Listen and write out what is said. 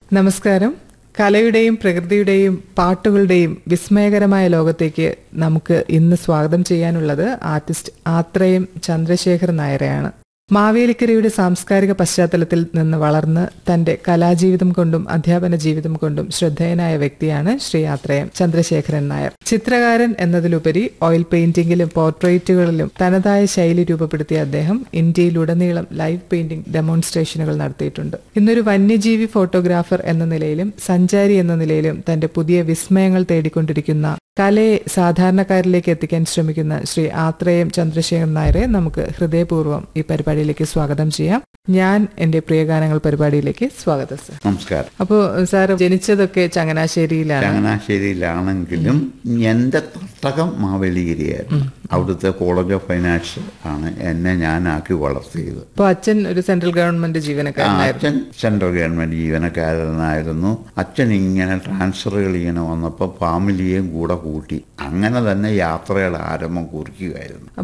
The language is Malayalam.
നമസ്കാരം കലയുടെയും പ്രകൃതിയുടെയും പാട്ടുകളുടെയും വിസ്മയകരമായ ലോകത്തേക്ക് നമുക്ക് ഇന്ന് സ്വാഗതം ചെയ്യാനുള്ളത് ആർട്ടിസ്റ്റ് ആത്രയം ചന്ദ്രശേഖർ നായരെയാണ് മാവേലിക്കരയുടെ സാംസ്കാരിക പശ്ചാത്തലത്തിൽ നിന്ന് വളർന്ന് തന്റെ കലാജീവിതം കൊണ്ടും അധ്യാപന ജീവിതം കൊണ്ടും ശ്രദ്ധേയനായ വ്യക്തിയാണ് ശ്രീ ആത്രയം ചന്ദ്രശേഖരൻ നായർ ചിത്രകാരൻ എന്നതിലുപരി ഓയിൽ പെയിന്റിംഗിലും പോർട്രേറ്റുകളിലും തനതായ ശൈലി രൂപപ്പെടുത്തിയ അദ്ദേഹം ഇന്ത്യയിലുടനീളം ലൈവ് പെയിന്റിംഗ് ഡെമോൺസ്ട്രേഷനുകൾ നടത്തിയിട്ടുണ്ട് ഇന്നൊരു വന്യജീവി ഫോട്ടോഗ്രാഫർ എന്ന നിലയിലും സഞ്ചാരി എന്ന നിലയിലും തന്റെ പുതിയ വിസ്മയങ്ങൾ തേടിക്കൊണ്ടിരിക്കുന്ന കലയെ സാധാരണക്കാരിലേക്ക് എത്തിക്കാൻ ശ്രമിക്കുന്ന ശ്രീ ആത്രേയം ചന്ദ്രശേഖരൻ നായരെ നമുക്ക് ഹൃദയപൂർവ്വം ഈ പരിപാടിയിലേക്ക് സ്വാഗതം ചെയ്യാം ഞാൻ എന്റെ പ്രിയഗാനങ്ങൾ പരിപാടിയിലേക്ക് സ്വാഗതം സർ നമസ്കാരം അപ്പോൾ സാർ ജനിച്ചതൊക്കെ ചങ്ങനാശ്ശേരിയിലാണ് ചങ്ങനാശ്ശേരിയിലാണെങ്കിലും എന്റെ തട്ടകം മാവേലിഗിരിയായിരുന്നു അവിടുത്തെ കോളേജ് ഓഫ് ഫൈനാൻസ് ആണ് എന്നെ ഞാനാക്കി വളർത്തിയത് അപ്പോൾ അച്ഛൻ ഒരു സെൻട്രൽ ഗവൺമെന്റ് ആ, ജീവനക്കാരനായിരുന്നു അച്ഛൻ സെൻട്രൽ ഗവൺമെന്റ് ജീവനക്കാരനായിരുന്നു അച്ഛൻ ഇങ്ങനെ ട്രാൻസ്ഫറുകൾ ഇങ്ങനെ വന്നപ്പോൾ ഫാമിലിയെയും കൂടെ കൂട്ടി അങ്ങനെ തന്നെ യാത്രയുടെ ആരംഭം കുറിക്കുകയായിരുന്നു